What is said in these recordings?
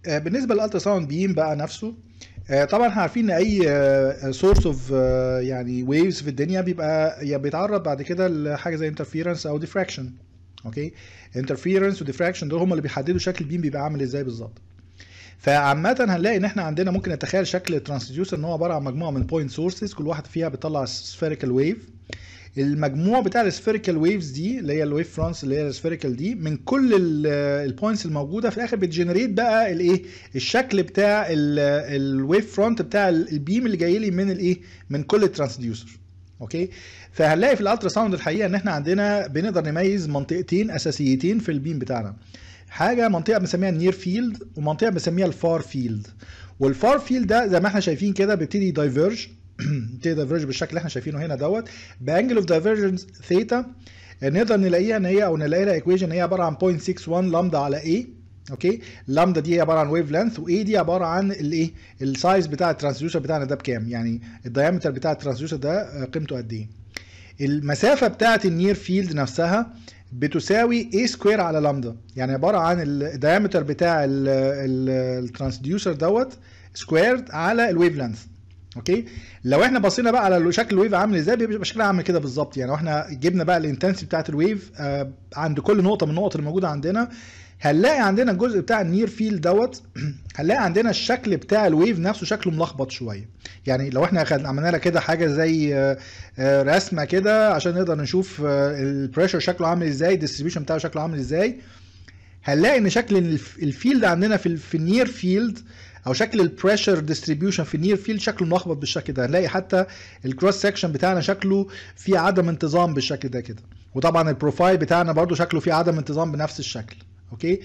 آه، بالنسبه للالترا ساوند بيم بقى نفسه آه، طبعا احنا عارفين ان اي سورس اوف يعني ويفز في الدنيا بيبقى يا بيتعرض بعد كده لحاجه زي انترفيرنس او ديفراكشن اوكي انترفيرنس وديفراكشن دول هم اللي بيحددوا شكل البيم بيبقى عامل ازاي بالظبط فعامة هنلاقي ان احنا عندنا ممكن نتخيل شكل الترانسديوسر ان هو عبارة عن مجموعة من بوينت سورسز كل واحد فيها بيطلع سفيريكال ويف المجموع بتاع السفيريكال ويفز دي اللي هي الويف فرونس اللي هي السفيريكال دي من كل البوينتس الموجوده في الاخر بتجنريت بقى الايه الشكل بتاع الويف فرونت بتاع البيم اللي جاي لي من الايه من كل الترانسديوسر اوكي فهنلاقي في الالترا ساوند الحقيقه ان احنا عندنا بنقدر نميز منطقتين اساسيتين في البيم بتاعنا حاجه منطقه بنسميها النير فيلد ومنطقه بنسميها الفار فيلد والفار فيلد ده زي ما احنا شايفين كده بيبتدي دايفيرج يبتدي دايفيرج بالشكل اللي احنا شايفينه هنا دوت بانجل اوف دايفرجنس ثيتا نقدر نلاقيها ان هي او نلاقي لها ايكويشن هي عباره عن 0.61 لامدا على ايه اوكي اللامدا دي عباره عن ويف لينث واي دي عباره عن الايه السايز بتاع الترانسديوسر بتاعنا ده بكام يعني الدايمتر بتاع الترانسديوسر ده قيمته قد ايه المسافه بتاعه النير فيلد نفسها بتساوي a سكوير على لامدا يعني عباره عن الدايمتر بتاع الترانسديوسر دوت سكويرد على الويف لينث اوكي لو احنا بصينا بقى على شكل الويف عامل ازاي بيبقى شكلها عامل كده بالظبط يعني لو احنا جبنا بقى الانتنسيتي بتاعت الويف آه عند كل نقطه من النقط اللي موجوده عندنا هنلاقي عندنا الجزء بتاع النير فيلد دوت هنلاقي عندنا الشكل بتاع الويف نفسه شكله ملخبط شويه يعني لو احنا عملنا لها كده حاجه زي آه آه رسمه كده عشان نقدر نشوف البريشر شكله عامل ازاي الديستريبيوشن بتاعه شكله عامل ازاي هنلاقي ان شكل الفيلد عندنا في في النير فيلد او شكل البريشر ديستريبيوشن في النير فيلد شكله ملخبط بالشكل ده هنلاقي حتى الكروس سكشن بتاعنا شكله فيه عدم انتظام بالشكل ده كده وطبعا البروفايل بتاعنا برضو شكله فيه عدم انتظام بنفس الشكل اوكي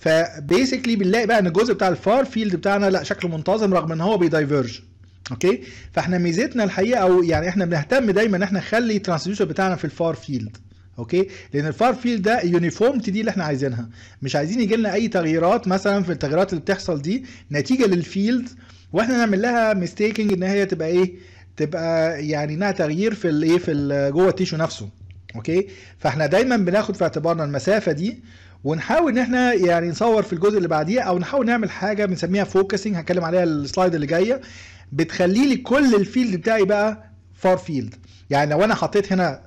فبيسكلي بنلاقي بقى ان الجزء بتاع الفار فيلد بتاعنا لا شكله منتظم رغم ان هو بيدايفرج اوكي فاحنا ميزتنا الحقيقه او يعني احنا بنهتم دايما ان احنا نخلي الترانسديوسر بتاعنا في الفار فيلد اوكي لان الفار فيلد ده اليونيفورمتي دي اللي احنا عايزينها مش عايزين يجي لنا اي تغييرات مثلا في التغييرات اللي بتحصل دي نتيجه للفيلد واحنا نعمل لها ميستيكنج ان هي تبقى ايه تبقى يعني انها تغيير في الايه في جوه التيشو نفسه اوكي فاحنا دايما بناخد في اعتبارنا المسافه دي ونحاول ان احنا يعني نصور في الجزء اللي بعديه او نحاول نعمل حاجه بنسميها فوكسنج هتكلم عليها السلايد اللي جايه بتخلي لي كل الفيلد بتاعي بقى فار فيلد يعني لو انا حطيت هنا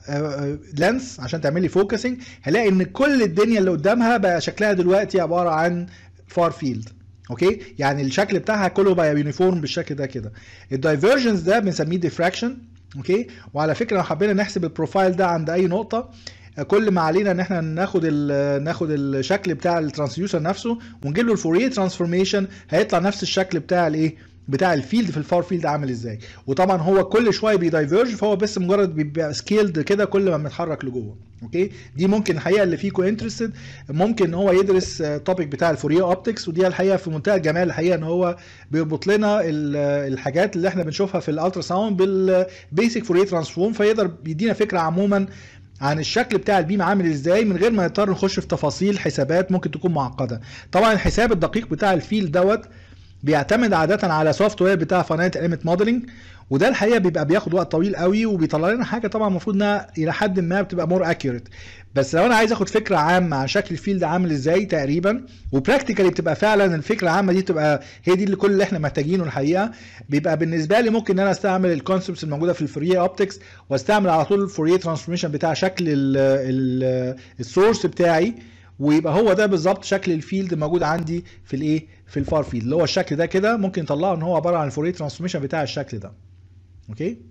لينس عشان تعمل لي فوكسنج هلاقي ان كل الدنيا اللي قدامها بقى شكلها دلوقتي عباره عن فار فيلد اوكي يعني الشكل بتاعها كله بقى يونيفورم بالشكل ده كده الدايفرجنس ده بنسميه ديفراكشن اوكي وعلى فكره لو حبينا نحسب البروفايل ده عند اي نقطه كل ما علينا ان احنا ناخد ناخد الشكل بتاع الترانسديوسر نفسه ونجيب له الفوريه ترانسفورميشن هيطلع نفس الشكل بتاع الايه بتاع الفيلد في الفار فيلد عامل ازاي وطبعا هو كل شويه بيدايفيرج فهو بس مجرد بيبقى سكيلد كده كل ما بنتحرك لجوه اوكي دي ممكن الحقيقه اللي فيكم انترستد ممكن ان هو يدرس توبيك بتاع الفوريه اوبتكس ودي الحقيقه في منتهى الجمال الحقيقه ان هو بيربط لنا الحاجات اللي احنا بنشوفها في الالترا ساوند بالبيسك فوريه ترانسفورم فيقدر يدينا فكره عموما عن الشكل بتاع البيم عامل ازاي من غير ما نضطر نخش في تفاصيل حسابات ممكن تكون معقده طبعا الحساب الدقيق بتاع الفيل دوت بيعتمد عاده على سوفت وير بتاع فاينانت اليمنت موديلنج وده الحقيقه بيبقى بياخد وقت طويل قوي وبيطلع لنا حاجه طبعا المفروض انها الى حد ما بتبقى مور اكيوريت بس لو انا عايز اخد فكره عامه عن شكل الفيلد عامل ازاي تقريبا وبراكتيكالي بتبقى فعلا الفكره العامه دي تبقى هي دي اللي كل اللي احنا محتاجينه الحقيقه بيبقى بالنسبه لي ممكن ان انا استعمل الكونسبتس الموجوده في الفوريه اوبتكس واستعمل على طول الفوريه ترانسفورميشن بتاع شكل السورس بتاعي ويبقى هو ده بالظبط شكل الفيلد موجود عندي في الايه في الفار فيلد اللي هو الشكل ده كده ممكن نطلعه ان هو عباره عن الفوريه ترانسفورميشن بتاع الشكل ده اوكي